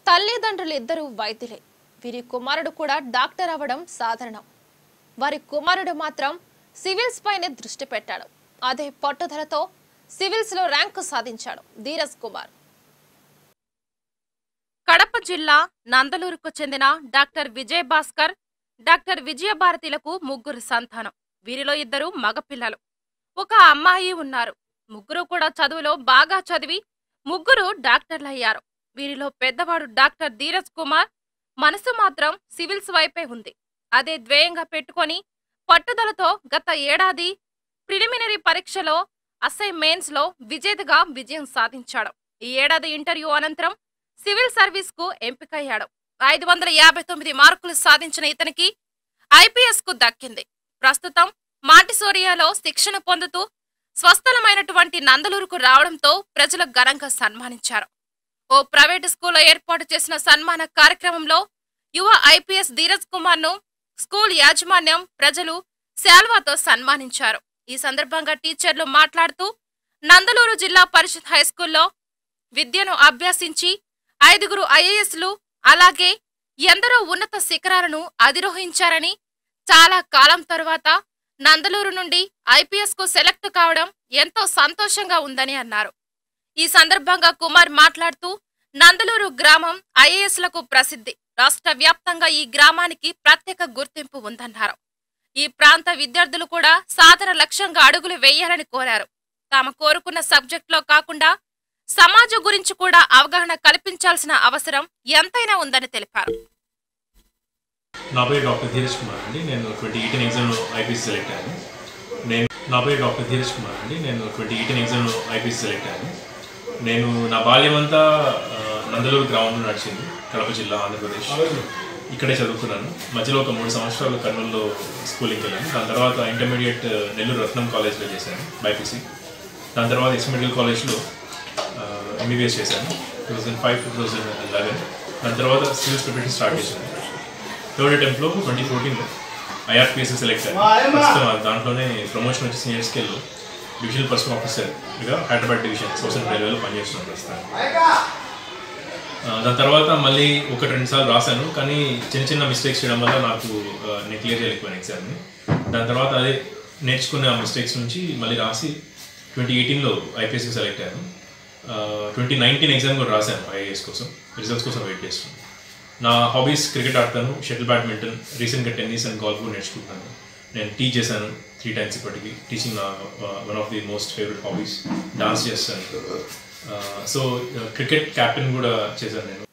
తల్లిదండ్రులు ఇద్దరు వైద్యులే వీరి కుమారుడు కూడా డాక్టర్ అవ్వడం సాధారణం వారి కుమారుడు మాత్రం సివిల్స్ పైనే దృష్టి పెట్టాడు అదే పట్టుదలతో సివిల్స్ లో ర్యాంకు సాధించాడు ధీరజ్ కుమార్ కడప జిల్లా నందలూరుకు చెందిన డాక్టర్ విజయ్ భాస్కర్ డాక్టర్ విజయభారతిలకు ముగ్గురు సంతానం వీరిలో ఇద్దరు మగపిల్లలు ఒక అమ్మాయి ఉన్నారు ముగ్గురు కూడా చదువులో బాగా చదివి ముగ్గురు డాక్టర్లయ్యారు వీరిలో పెద్దవాడు డాక్టర్ ధీరజ్ కుమార్ మనసు మాత్రం సివిల్స్ వైపే ఉంది అదే ధ్యేయంగా పెట్టుకొని పట్టుదలతో గత ఏడాది ప్రిలిమినరీ పరీక్షలో అసై మెయిన్స్ లో విజేతగా విజయం సాధించాడు ఈ ఏడాది ఇంటర్వ్యూ అనంతరం సివిల్ సర్వీస్ కు ఎంపికయ్యాడు ఐదు వందల యాభై తొమ్మిది మార్కులు సాధించిన ఇతనికి ఐపీఎస్ కు దక్కింది ప్రస్తుతం మాంటిసోరియాలో శిక్షణ పొందుతూ స్వస్థలమైనటువంటి నందలూరుకు రావడంతో ప్రజలు ఘనంగా సన్మానించారు ఓ ప్రైవేటు స్కూల్లో ఏర్పాటు చేసిన సన్మాన కార్యక్రమంలో యువ ఐపీఎస్ ధీరజ్ కుమార్ ను స్కూల్ యాజమాన్యం ప్రజలు శాల్వాతో సన్మానించారు ఈ సందర్భంగా టీచర్లు మాట్లాడుతూ నందలూరు జిల్లా పరిషత్ హైస్కూల్లో విద్యను అభ్యసించి ఐదుగురు ఐఏఎస్లు అలాగే ఎందరో ఉన్నత శిఖరాలను అధిరోహించారని చాలా కాలం తరువాత నందలూరు నుండి ఐపీఎస్ కు సెలెక్ట్ కావడం ఎంతో సంతోషంగా ఉందని అన్నారు ఈ సందర్భంగా కుమార్ మాట్లాడుతూ నందలూరు గ్రామం ఐఏఎస్లకు ప్రసిద్ధి రాష్ట్ర వ్యాప్తంగా ఈ గ్రామానికి ప్రత్యేక గుర్తింపు ఉందన్నారు ఈ ప్రాంత విద్యార్థులు కూడా సాధన లక్ష్యంగా అడుగులు వేయాలని కోరారు తాము కోరుకున్న సబ్జెక్టులో కాకుండా సమాజం గురించి కూడా అవగాహన కల్పించాల్సిన అవసరం ఎంతైనా ఉందని తెలిపారు నా పేరు డాక్టర్ ధీరజ్ కుమార్ అండి నేను ట్వంటీ ఎయిటీన్ ఎగ్జామ్లో ఐపీసీ సెలెక్ట్ అయ్యాను నేను నా పేరు డాక్టర్ ధీరజ్ కుమార్ అండి నేను ట్వంటీ ఎయిటీన్ ఎగ్జామ్లో ఐపీసీ సెలెక్ట్ అయ్యాను నేను నా బాల్యం అంతా ఆ, నందలూరు గ్రామంలో నడిచింది కడప జిల్లా ఆంధ్రప్రదేశ్ ఇక్కడే చదువుకున్నాను మధ్యలో ఒక మూడు సంవత్సరాలు కర్నూలులో స్కూలింగ్కి వెళ్ళాను దాని తర్వాత ఇంటర్మీడియట్ నెల్లూరు రత్నం కాలేజ్లో చేశాను బైపీసీ దాని తర్వాత ఎస్ మెడికల్ కాలేజ్లో ఎంబీబీఎస్ చేశాను two thousand five two thousand eleven దాని తర్వాత సివిల్స్ ప్రిపరేషన్ స్టార్ట్ చేశాను థర్డ్ అటెంప్ట్లో ట్వంటీ ఫోర్టీన్లో ఐఆర్పిఎస్ సెలెక్ట్ అయ్యాను ప్రస్తుతం ఆ దాంట్లోనే ప్రమోషన్ వచ్చి సీనియర్ స్కేల్లో డివిజనల్ పర్సనల్ ఆఫీసర్గా హైదరాబాద్ డివిజన్ సోషల్ రైల్వేలో పనిచేస్తున్నాను ప్రస్తుతం ఆ, దాని తర్వాత మళ్ళీ ఒకటి రెండు సార్లు రాశాను కానీ చిన్న చిన్న మిస్టేక్స్ చేయడం వల్ల నాకు ఆ, నేను క్లియర్ చేయలేకపోయాను ఎగ్జామ్ని దాని తర్వాత అదే నేర్చుకున్న ఆ మిస్టేక్స్ నుంచి మళ్ళీ రాసి ట్వంటీ ఎయిటీన్లో ఐపీఎస్కి సెలెక్ట్ అయ్యాను ట్వంటీ నైన్టీన్ ఎగ్జామ్ కూడా రాశాను ఐఏఎస్ కోసం రిజల్ట్స్ కోసం వెయిట్ చేస్తున్నాను నా హాబీస్ క్రికెట్ ఆడతాను షటిల్ బ్యాడ్మింటన్ రీసెంట్గా టెన్నిస్ అండ్ గోల్ఫ్ కూడా నేర్చుకుంటున్నాను నేను టీచ్ చేశాను త్రీ టైమ్స్ ఇప్పటికి టీచింగ్ నా one of the most favourite hobbies dance చేస్తాను సో క్రికెట్ క్యాప్టెన్ కూడా చేశాను నేను